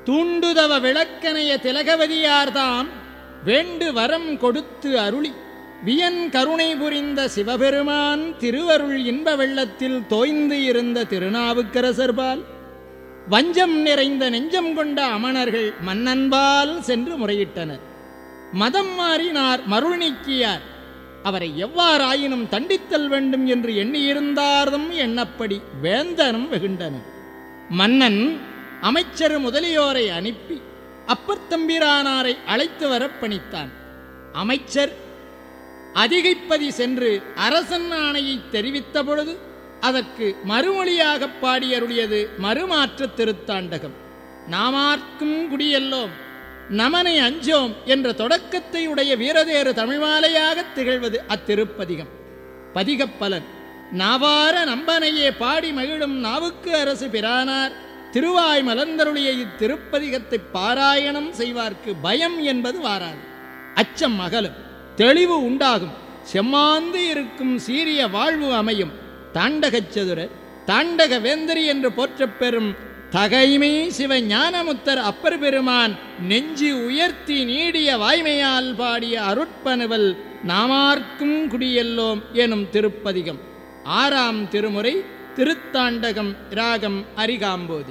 தூண்டுதவ விளக்கனைய திலகவதியார்தாம் வேண்டு வரம் கொடுத்து அருளி வியன் கருணை புரிந்த சிவபெருமான் திருவருள் இன்ப வெள்ளத்தில் தோய்ந்து இருந்த திருநாவுக்கரசர்பால் வஞ்சம் நிறைந்த நெஞ்சம் கொண்ட அமணர்கள் மன்னன்பால் சென்று முறையிட்டனர் மதம் மாறினார் மருள் நீக்கியார் அவரை எவ்வாறாயினும் தண்டித்தல் வேண்டும் என்று எண்ணியிருந்தார்தும் எண்ணப்படி வேந்தனும் வெகுண்டனர் மன்னன் அமைச்சர் முதலியோரை அனுப்பி அப்பர்த்தம்பிரானாரை அழைத்து வரப் பணித்தான் அமைச்சர் அதிகைப்பதி சென்று அரசன் ஆணையை தெரிவித்த பொழுது அதற்கு மறுமொழியாகப் பாடியருளியது மறுமாற்று திருத்தாண்டகம் நாமார்க்கும் குடியெல்லோம் நமனை அஞ்சோம் என்ற தொடக்கத்தை உடைய வீரதேறு தமிழ்மாலையாகத் திகழ்வது அத்திருப்பதிகம் பதிகப்பலன் நாவார நம்பனையே பாடி மகிழும் நாவுக்கு அரசு பிரானார் திருவாய் மலர்ந்தருளிய இத்திருப்பதிகத்தை பாராயணம் செய்வார்க்கு பயம் என்பது வாராது அச்சம் அகலும் தெளிவு உண்டாகும் செம்மாந்து இருக்கும் சீரிய வாழ்வு அமையும் தாண்டகச் சதுரர் தாண்டக வேந்தரி என்று போற்றப் பெறும் தகைமை சிவ ஞானமுத்தர் அப்பர் பெருமான் நெஞ்சு உயர்த்தி நீடிய வாய்மையால் பாடிய அருட்பனுவல் நாமார்க்கும் குடியெல்லோம் எனும் திருப்பதிகம் ஆறாம் திருமுறை திருத்தாண்டகம் ராகம் அரிகாம்போதி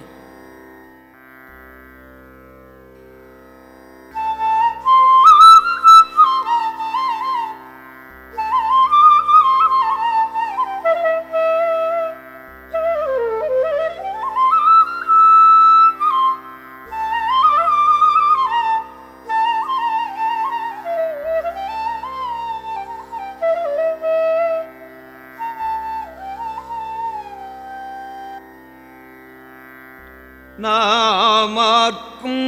நாமார்க்கும்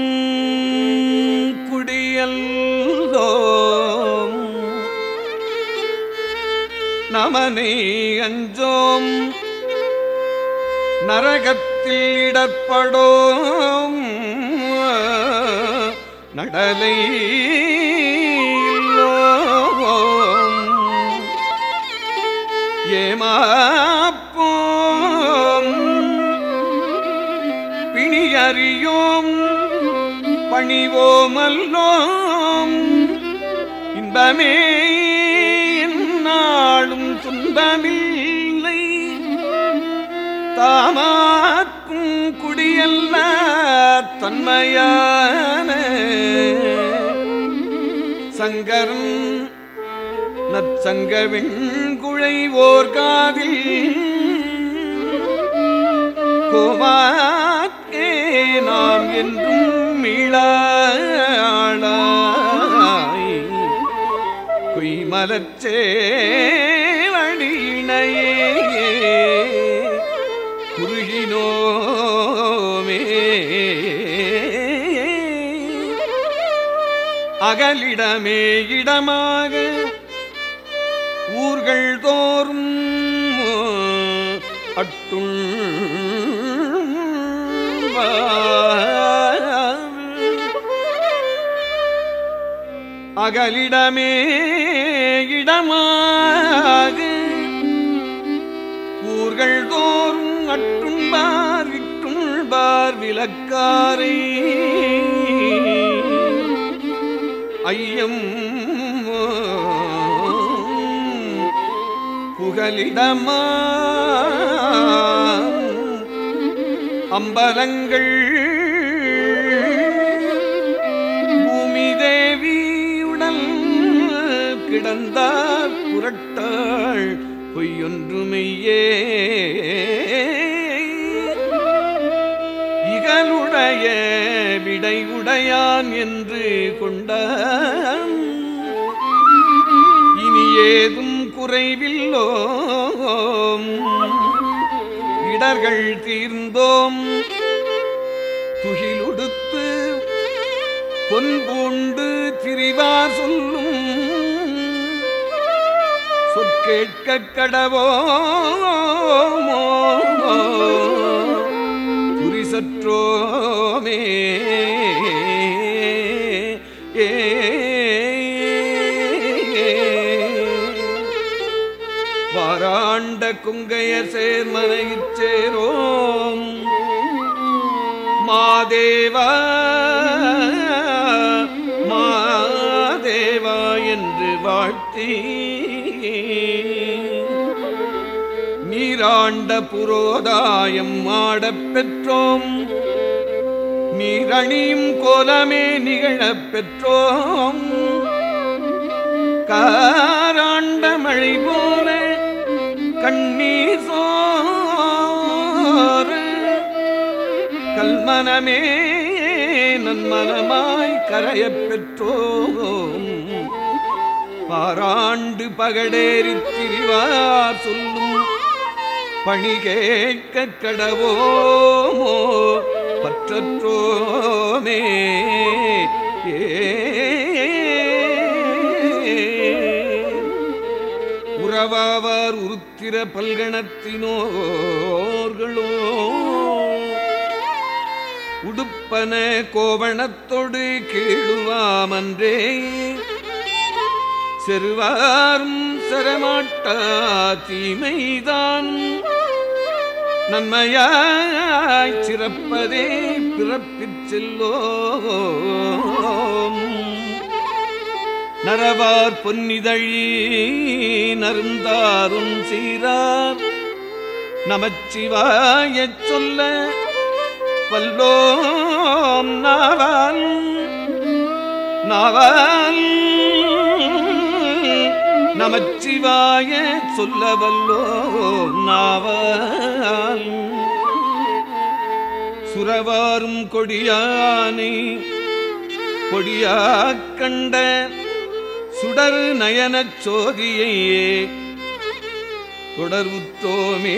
குடியல்தோம் நமனை அஞ்சோம் நரகத்தில் இடர்படோம் நடலை இல்லோம் ஏமாப்போம் பிணியறியோம் பணிவோமல்லோம் இன்பமே நாளும் துன்பமில்லை தாமாக்கும் குடியல்ல தன்மையான சங்கரன் நற்சங்கவின் குழைவோர் காதில் கோமாக்கே நாம் என்றும் மீளாளாய் குய்மலச்சே வழியினையே குறுகினோமே அகலிடமே இடமாக ஊர்கள் தோறும் அட்டுள் அகலிடமே இடமாக ஊர்கள் தோறும் அட்டும்பார் விட்டுள்பார் விளக்காரை ஐயம் புகலிடமா அம்பலங்கள் பூமி தேவி உடல் கிடந்தார் புரட்டாள் பொய்யொன்றுமையே இகலுடைய விடை உடையான் என்று கொண்டான் இனி ஏதும் குறைவில்லோம் இடர்கள் தீர்ந்தோம் துகிலுடுத்து பொன் பூண்டு திரிவார் சொல்லும் சொற்கேட்க கடவோமோ புரிசற்றோமே ஏ வாராண்ட குங்கைய சேர்மனைச் சேரோம் மாதேவா மாதேவா என்று வாழ்த்தி நீராண்ட புரோதாயம் ஆடப் பெற்றோம் நீரணியும் கோலமே நிகழப் பெற்றோம் காராண்ட மழை போல கண்ணீர் சோறு கல்மனமே நன்மனமாய் கரையப் பெற்றோம் பாராண்டு பகடேறித் திரிவார் சொல்லும் பணி கேட்க கடவோமோ பற்றற்றோமே ஏ உறவாவார் உருத்திர பல்கணத்தினோர்களோ உடுப்பன கோவணத்தொடு கீழுவாமன்றே செருவாரும் சரமாட்டா தீமைதான் நன்மையாய் சிறப்பதே பிறப்பிற் செல்லோம் நரவார் பொன்னிதழி நருந்தாரும் சீரார் நமச்சிவாயச் சொல்ல வல்லோம் நாவால் நாவால் நமச்சிவாய சொல்ல வல்லோம் நாவால் சுரவாரும் கொடியானை கொடியாக் கண்ட சுடர் நயனச் சோதியையே தொடர்வுற்றோமே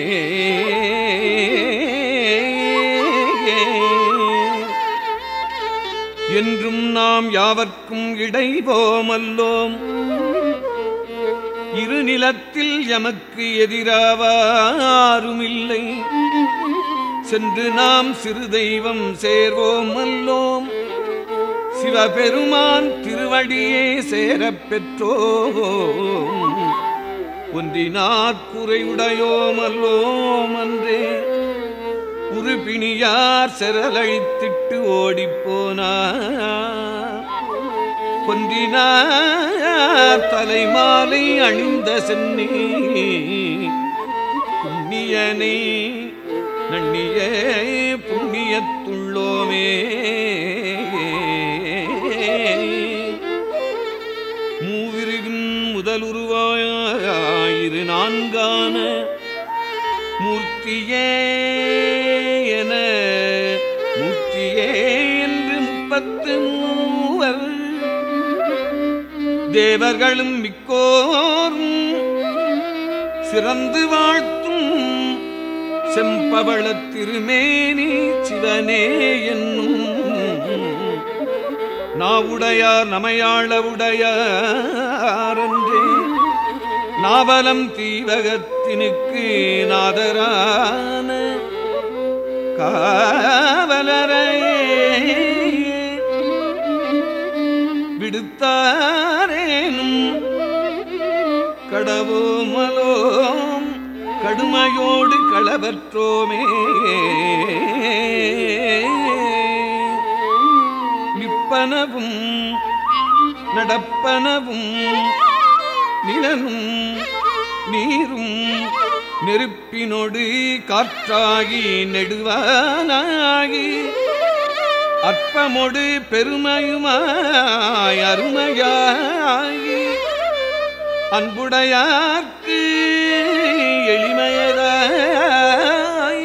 என்றும் நாம் யாவர்க்கும் இடைவோமல்லோம் இரு நிலத்தில் எமக்கு எதிராவாருமில்லை சென்று நாம் சிறு தெய்வம் சேர்வோம் அல்லோம் சிவபெருமான் திருவடியே சேரப் பெற்றோம் ஒன்றினாற்குறையுடையோம் அல்லோம் அன்றே உருபிணியார் செரலழித்திட்டு ஓடிப்போனார் கொன்றினார் தலைமாலை அணிந்த சென்னி புண்ணியனை நன்னிய புண்ணியத்துள்ளோமே மூவிருகின் முதலுருவாயிரு நான்கான மூர்த்தியே என மூர்த்தியே என்று முப்பத்து மூவர் தேவர்களும் மிக்கோரும் சிறந்து வாழ்த்தும் செம்பவள திருமேனி சிவனே என்னும் நாவுடையார் நமையாள உடையாரன்றே நாவலம் தீவகத்தினுக்கு நாதரான காவலரையே விடுத்தாரேனும் கடவோமலோம் கடுமையோடு களவற்றோமே நிற்பனவும் நடப்பனவும் நிலனும் நீரும் நெருப்பினொடு காற்றாகி நெடுவானாகி அற்பமொடு பெருமையுமாய் அருமையாகி அன்புடையார்க்கு எளிமையதாய்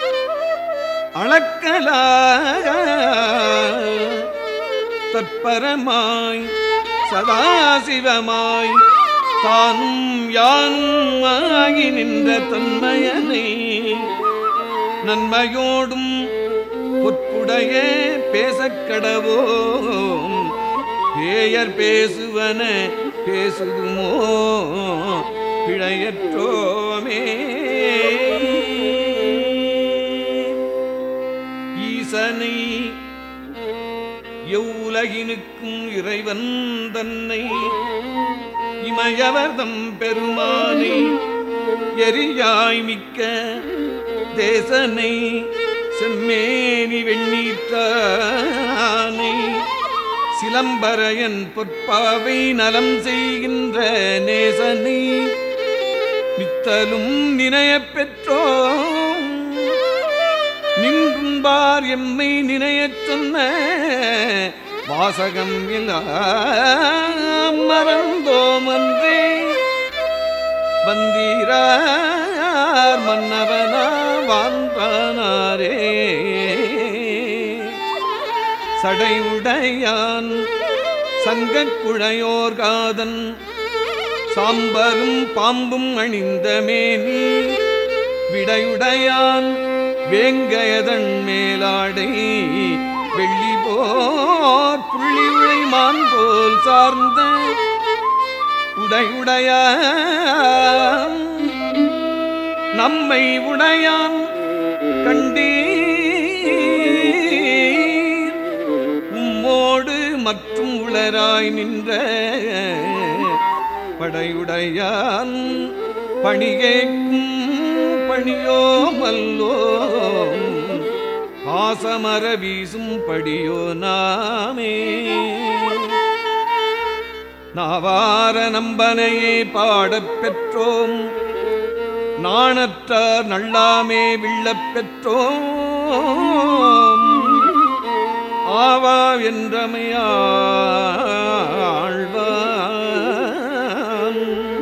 அளக்கலாக தற்பரமாய் சதாசிவமாய் தானும் யானும் ஆகி நின்ற தன்மையனை நன்மையோடும் பொற்புடைய பேசக்கடவோம் பேயர் பேசுவன பேசுதுமோ பிழையற்றோமே ஈசனை எவ்வுலகினுக்கும் இறைவன் தன்னை இமயவர்தம் பெருமானை எரியாய் மிக்க தேசனை செம்மேனி வெண்ணி சிலம்பரையன் பொற்பாவை நலம் செய்கின்ற நேசனை நித்தலும் நினையப் பெற்றோம் நின்றும்பார் எம்மை நினையச் சொன்ன வாசகம் எல்லாம் மறந்தோம் அன்றே வந்தீரார் மன்னவனா வான்பானாரே சடையுடையான் சங்கக் குழையோர் காதன் சாம்பரும் பாம்பும் அணிந்த மேனி விடையுடையான் வேங்கயதன் மேலாடை வெள்ளி போர் புள்ளி உழைமான் போல் சார்ந்த உடையுடையான் நம்மை உடையான் கண்டீர் உம்மோடு மற்றும் உளராய் நின்ற படையுடையான் பணிகேக்கும் பணியோ மல்லோ பாசமர வீசும் படியோ நாமே நாவார நம்பனையே பாடப் பெற்றோம் நாணற்றார் நல்லாமே விள்ளப் பெற்றோம் ஆவா என்றமையாழ்வான்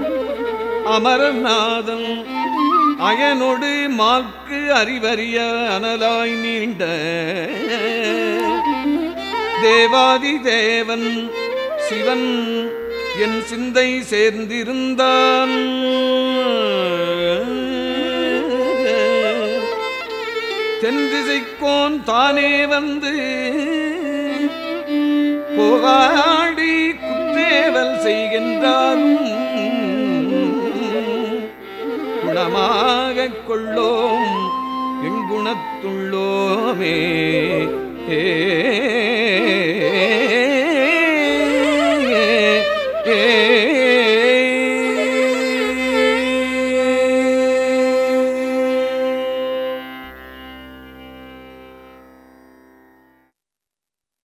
அமரநாதன் அயனொடு மாக்கு அறிவறிய அனலாய் நீண்ட தேவாதி தேவன் சிவன் என் சிந்தை சேர்ந்திருந்தான் தென்திசைக்கோன் தானே வந்து போகாடி குற்றேவல் செய்கின்றாலும் குணமாகக் கொள்ளோம் எங்குணத்துள்ளோமே ஏ